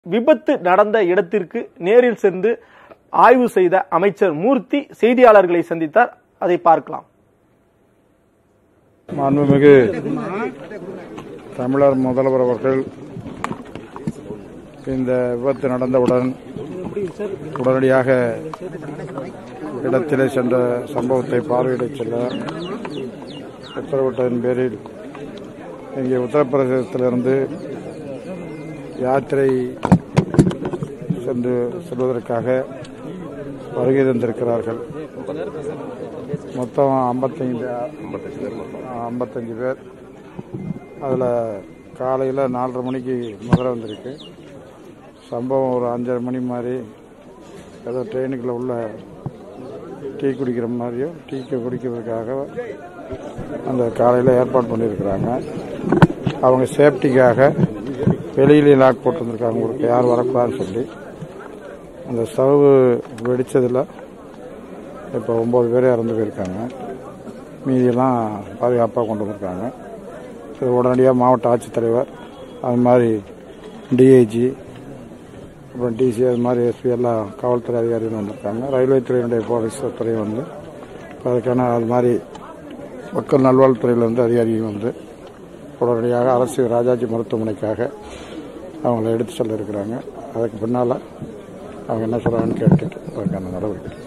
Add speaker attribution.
Speaker 1: விபத்து நடந்த இடத்திற்கு நேரில் சென்று ஆய்வு செய்த அமைச்சர் மூர்த்தி செய்தியாளர்களை சந்தித்தார் அதை பார்க்கலாம்
Speaker 2: மாண்புமிகு தமிழர் முதல்வர் அவர்கள் இந்த விபத்து நடந்தவுடன் உடனடியாக இடத்திலே சென்ற சம்பவத்தை பார்வையிடச் செல்ல உத்தரவிட்டதன் பேரில் இங்கே உத்தரப்பிரதேசத்திலிருந்து யாத்திரை சென்று செல்வதற்காக வருகை தந்திருக்கிறார்கள் மொத்தம் ஐம்பத்தைந்து ஐம்பத்தஞ்சு பேர் அதில் காலையில் நாலரை மணிக்கு மதுரை வந்திருக்கு சம்பவம் ஒரு அஞ்சரை மணி மாதிரி ஏதோ ட்ரெயினுக்குள்ள உள்ள டீ குடிக்கிற மாதிரியும் டீ குடிக்கிறதுக்காக அந்த காலையில் ஏற்பாடு பண்ணியிருக்கிறாங்க அவங்க சேஃப்டிக்காக வெளியிலே லாக் போட்டு வந்திருக்காங்க உங்களுக்கு யார் வரக்கூடாதுன்னு சொல்லி அந்த ஸ்டவ் வெடித்ததில் இப்போ ஒம்பது பேர் இறந்து போயிருக்காங்க மீதியெல்லாம் பாதுகாப்பாக கொண்டு வந்திருக்காங்க இது உடனடியாக மாவட்ட ஆட்சித்தலைவர் அது மாதிரி டிஐஜி அப்புறம் டிசி அது மாதிரி எஸ்பி எல்லாம் காவல்துறை அதிகாரிகள் வந்திருக்காங்க ரயில்வே துறையினுடைய போலீஸ் துறை வந்து இப்போ அதுக்கான அது மாதிரி மக்கள் நல்வாழ்வுத்துறையிலேருந்து அதிகாரிகள் வந்து உடனடியாக அரசு ராஜாஜி மருத்துவமனைக்காக அவங்கள எடுத்து செல்ல இருக்கிறாங்க அதுக்கு பின்னால் அவங்க என்ன சொல்கிறாங்கன்னு கேட்டுட்டு அதுக்கான நடவடிக்கை